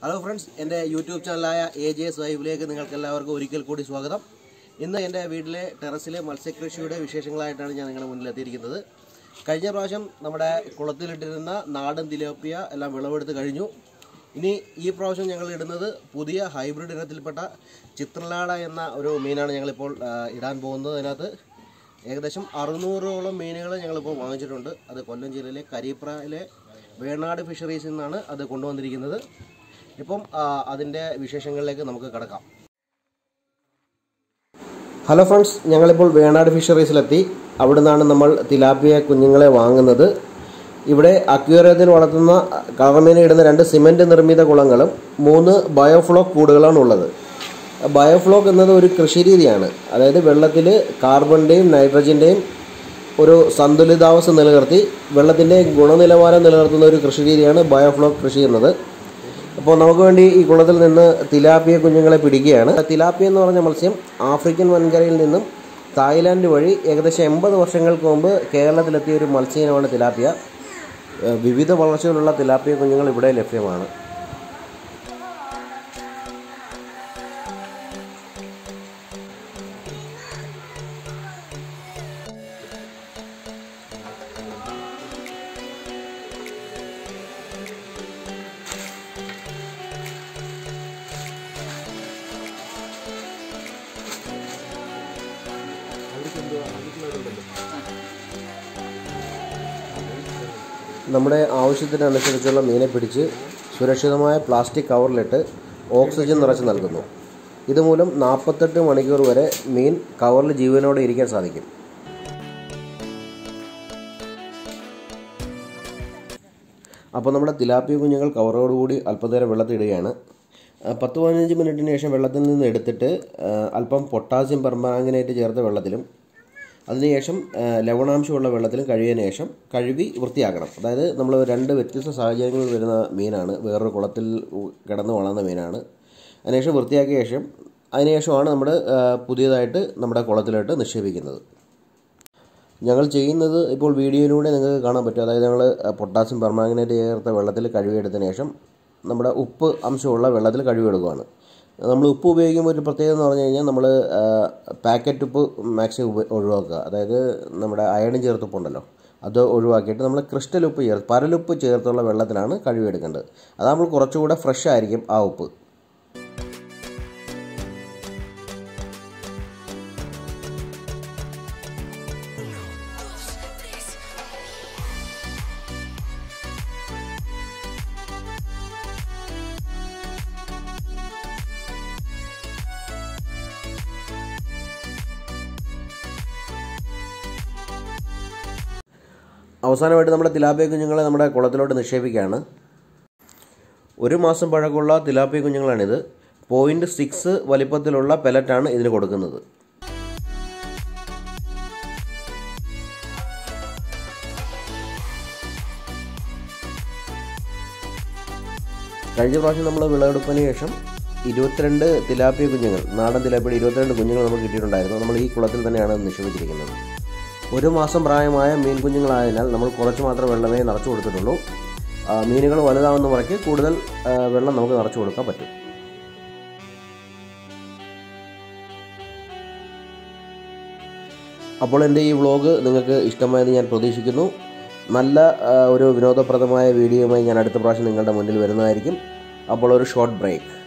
hello friends എൻ്റെ YouTube ചാനലായ A J S വൈബിലേക്ക് നിങ്ങൾക്ക് എല്ലാവർക്കും ഒരിക്കൽ കൂടി സ്വാഗതം ഇന്ന് എൻ്റെ വീട്ടിലെ ടെറസിലെ മത്സ്യകൃഷിയുടെ വിശേഷങ്ങളായിട്ടാണ് ഞാൻ നിങ്ങളുടെ മുന്നിൽ എത്തിയിരിക്കുന്നത് കഴിഞ്ഞ പ്രാവശ്യം നമ്മുടെ കുളത്തിലിട്ടിരുന്ന നാടൻ തിലോപ്പിയ എല്ലാം വിളവെടുത്ത് കഴിഞ്ഞു ഇനി ഈ പ്രാവശ്യം ഞങ്ങൾ ഇടുന്നത് പുതിയ ഹൈബ്രിഡ് ഇനത്തിൽപ്പെട്ട ചിത്രലാട എന്ന ഒരു മീനാണ് ഞങ്ങളിപ്പോൾ ആ, ഇടാൻ പോകുന്നത് അതിനകത്ത് ഏകദേശം അറുന്നൂറോളം മീനുകൾ ഞങ്ങളിപ്പോൾ വാങ്ങിച്ചിട്ടുണ്ട് അത് കൊല്ലം ജില്ലയിലെ കരീപ്രയിലെ വേണാട് ഫിഷറീസിൽ നിന്നാണ് അത് കൊണ്ടുവന്നിരിക്കുന്നത് ഇപ്പം ആ, അതിൻ്റെ വിശേഷങ്ങളിലേക്ക് നമുക്ക് കിടക്കാം ഹലോ ഫ്രണ്ട്സ് ഞങ്ങളിപ്പോൾ വേണാട് ഫിഷറീസിലെത്തി അവിടെ നിന്നാണ് നമ്മൾ തിലാപ്പിയ കുഞ്ഞുങ്ങളെ വാങ്ങുന്നത് ഇവിടെ അക്വേറിയത്തിൽ വളർത്തുന്ന കളർമീനെ ഇടുന്ന രണ്ട് സിമൻറ്റ് നിർമ്മിത കുളങ്ങളും മൂന്ന് ബയോഫ്ലോക്ക് കൂടുകളാണ് ഉള്ളത് ബയോഫ്ലോക്ക് എന്നത് ഒരു കൃഷിരീതിയാണ് അതായത് വെള്ളത്തിൽ കാർബണിൻ്റെയും നൈട്രജൻ്റെയും ഒരു സന്തുലിതാവസ്ഥ നിലനിർത്തി വെള്ളത്തിൻ്റെ ഗുണനിലവാരം നിലനിർത്തുന്ന ഒരു കൃഷിരീതിയാണ് ബയോഫ്ലോക്ക് കൃഷി എന്നത് അപ്പോൾ നമുക്ക് വേണ്ടി ഈ കുളത്തിൽ നിന്ന് തിലാപ്പിയ കുഞ്ഞുങ്ങളെ പിടിക്കുകയാണ് തിലാപ്പിയ എന്ന് പറഞ്ഞ മത്സ്യം ആഫ്രിക്കൻ വൻകരയിൽ നിന്നും തായ്ലാൻഡ് വഴി ഏകദേശം എൺപത് വർഷങ്ങൾക്ക് മുമ്പ് കേരളത്തിലെത്തിയ ഒരു മത്സ്യമാണ് തിലാപ്പിയ ഏഹ് വിവിധ വളർച്ചകളുള്ള തിലാപ്പിയ കുഞ്ഞുങ്ങൾ ഇവിടെ ലഭ്യമാണ് നമ്മുടെ ആവശ്യത്തിനനുസരിച്ചുള്ള മീനെ പിടിച്ച് സുരക്ഷിതമായ പ്ലാസ്റ്റിക് കവറിലിട്ട് ഓക്സിജൻ നിറച്ച് നൽകുന്നു ഇതുമൂലം നാൽപ്പത്തെട്ട് മണിക്കൂർ വരെ മീൻ കവറിൽ ജീവനോടെ ഇരിക്കാൻ സാധിക്കും അപ്പോൾ നമ്മുടെ തിലാപ്പിയ കുഞ്ഞുങ്ങൾ കവറോടുകൂടി അല്പനേരം വെള്ളത്തിടുകയാണ് ആ, പത്ത് പതിനഞ്ച് മിനിറ്റിന് ശേഷം വെള്ളത്തിൽ നിന്ന് എടുത്തിട്ട് ആ, അല്പം പൊട്ടാസ്യം പെർമാംഗനേറ്റ് ചേർത്ത വെള്ളത്തിലും അതിനുശേഷം ആ, ലവണാംശമുള്ള വെള്ളത്തിലും കഴുകിയതിന് ശേഷം കഴുകി വൃത്തിയാക്കണം അതായത് നമ്മൾ രണ്ട് വ്യത്യസ്ത സാഹചര്യങ്ങളിൽ വരുന്ന മീനാണ് വേറൊരു കുളത്തിൽ ഉ- കിടന്ന് വളർന്ന മീനാണ് അതിനുശേഷം വൃത്തിയാക്കിയ ശേഷം അതിനുശേഷമാണ് നമ്മൾ ആ, പുതിയതായിട്ട് നമ്മുടെ കുളത്തിലോട്ട് നിക്ഷേപിക്കുന്നത് ഞങ്ങൾ ചെയ്യുന്നത് ഇപ്പോൾ വീഡിയോയിലൂടെ നിങ്ങൾക്ക് കാണാൻ പറ്റും അതായത് ഞങ്ങൾ പൊട്ടാസ്യം പെർമാംഗനേറ്റ് ചേർത്ത വെള്ളത്തിൽ കഴുകിയെടുത്തതിന് ശേഷം നമ്മുടെ ഉപ്പ് അംശമുള്ള വെള്ളത്തിൽ കഴുകിയെടുക്കുകയാണ് നമ്മൾ ഉപ്പ് ഉപയോഗിക്കുമ്പോൾ ഒരു പ്രത്യേകത എന്ന് പറഞ്ഞു കഴിഞ്ഞാൽ നമ്മൾ പാക്കറ്റ് ഉപ്പ് മാക്സിമം ഉപ ഒഴിവാക്കുക അതായത് നമ്മുടെ അയണും ചേർത്തുപ്പുണ്ടല്ലോ അത് ഒഴിവാക്കിയിട്ട് നമ്മൾ ക്രിസ്റ്റൽ ഉപ്പ് ചേർത്ത് പരലുപ്പ് ചേർത്തുള്ള വെള്ളത്തിലാണ് കഴുകിയെടുക്കേണ്ടത് അതാകുമ്പോൾ കുറച്ചുകൂടെ ഫ്രഷ് ആയിരിക്കും ആ ഉപ്പ് അവസാനമായിട്ട് നമ്മുടെ തിലാപ്പിയ കുഞ്ഞുങ്ങളെ നമ്മുടെ കുളത്തിലോട്ട് നിക്ഷേപിക്കുകയാണ് ഒരു മാസം പഴക്കമുള്ള തിലാപ്പിയ കുഞ്ഞുങ്ങളാണിത് പോയിൻറ്റ് സിക്സ് വലിപ്പത്തിലുള്ള പെലറ്റാണ് ഇതിന് കൊടുക്കുന്നത് കഴിഞ്ഞ പ്രാവശ്യം നമ്മൾ വിളവെടുപ്പിന് ശേഷം ഇരുപത്തിരണ്ട് തിലാപ്പിയ കുഞ്ഞുങ്ങൾ നാടൻ തിലാപ്പിയുടെ ഇരുപത്തിരണ്ട് കുഞ്ഞുങ്ങൾ നമുക്ക് കിട്ടിയിട്ടുണ്ടായിരുന്നു നമ്മൾ ഈ കുളത്തിൽ തന്നെയാണ് നിക്ഷേപിച്ചിരിക്കുന്നത് ഒരു മാസം പ്രായമായ മീൻ കുഞ്ഞുങ്ങളായതിനാൽ നമ്മൾ കുറച്ച് മാത്രം വെള്ളമേ നിറച്ചു കൊടുത്തിട്ടുള്ളൂ ആ, മീനുകൾ വലുതാവുന്ന മുറയ്ക്ക് കൂടുതൽ ആ, വെള്ളം നമുക്ക് നിറച്ചു കൊടുക്കാൻ പറ്റും അപ്പോൾ എൻ്റെ ഈ വ്ളോഗ് നിങ്ങൾക്ക് ഇഷ്ടമായെന്ന് ഞാൻ പ്രതീക്ഷിക്കുന്നു നല്ല ആ, ഒരു വിനോദപ്രദമായ വീഡിയോയുമായി ഞാൻ അടുത്ത പ്രാവശ്യം നിങ്ങളുടെ മുന്നിൽ വരുന്നതായിരിക്കും അപ്പോൾ ഒരു ഷോർട്ട് ബ്രേക്ക്